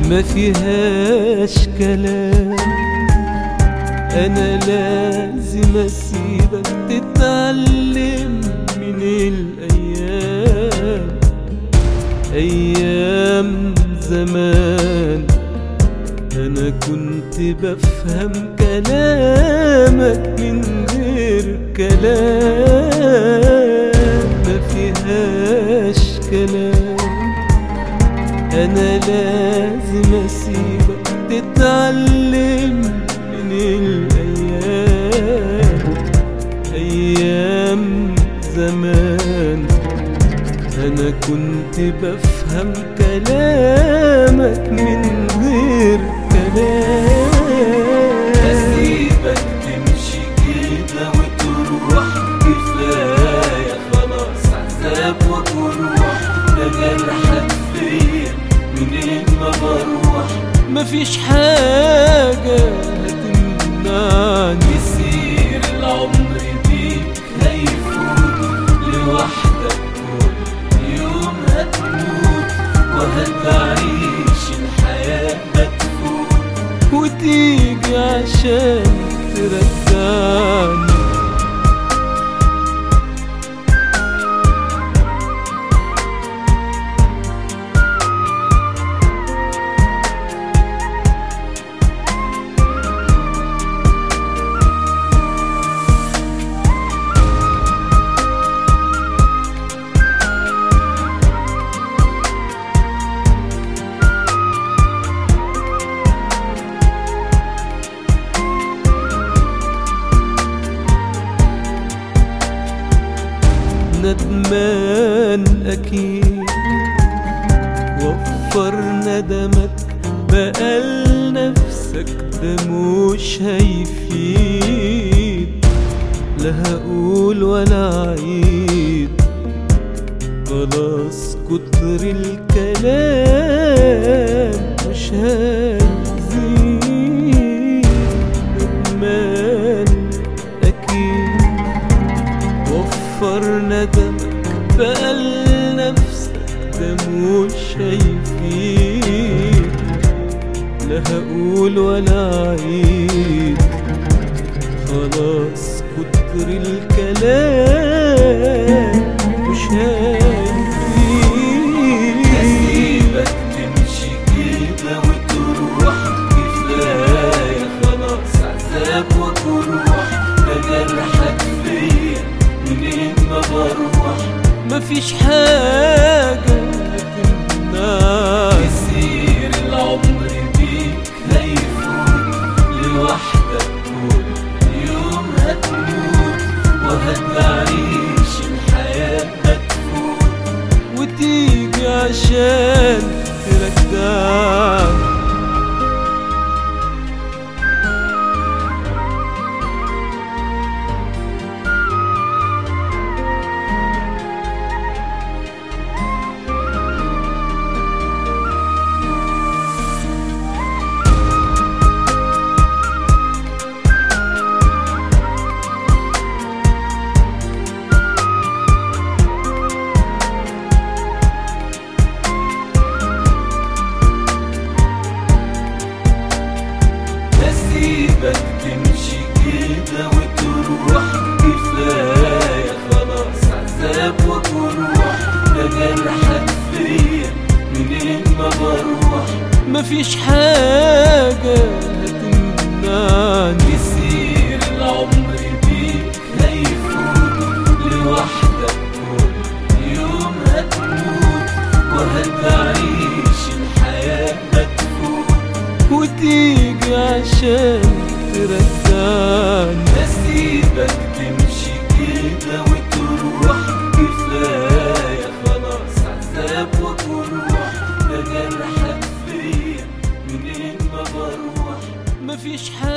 ما فيهاش كلام انا لازم اسيبك تتعلم من الايام ايام زمان انا كنت بفهم كلامك من غير كلام ما فيهاش كلام انا لازم اسيبك تتعلم من الايام ايام زمان انا كنت بفهم كلامك من غير كلام أسيبك تمشي كده وتروح كفاية خلاص عذاب وجروح ده جرحك فيا منين ما بروح مفيش حاجة هتمنعني يسير العمر بيك هيفوت لوحدك كل يوم هتموت وهتعيش الحياة هتفوت وتيجي عشان ترجعني ندمان أكيد وفر ندمك بقى لنفسك ده مش هيفيد لا هقول ولا عيد خلاص كتر الكلام مش هيزيد ندمان أكيد وفر ندمك بقى لنفسك ده مش هيفيد لا هقول ولا عيد خلاص كتر الكلام مش هيفيد أسيبك تمشي كده وتروح كفاية خلاص عذاب وجروح ده جرحك فيا منين ما بروح مفيش حاجة هتمنعني يسير العمر بيك هيفوت لوحدك كل يوم هتموت وهتعيش الحياة هتفوت وتيجي عشان ترجعني أسيبك تمشي كده وتروح كفاية خلاص عذاب وجروح ده جرحك فيا منين ما بروح مفيش حاجة هتمنعني يسير العمر بيك هيفوت لوحدك كل يوم هتموت وهتعيش الحياة هتفوت وتيجي عشان ترجعني أسيبك تمشي كده وتروح كفاية خلاص عذاب وجروح ده جرحك فيا منين ما بروح مفيش حاجة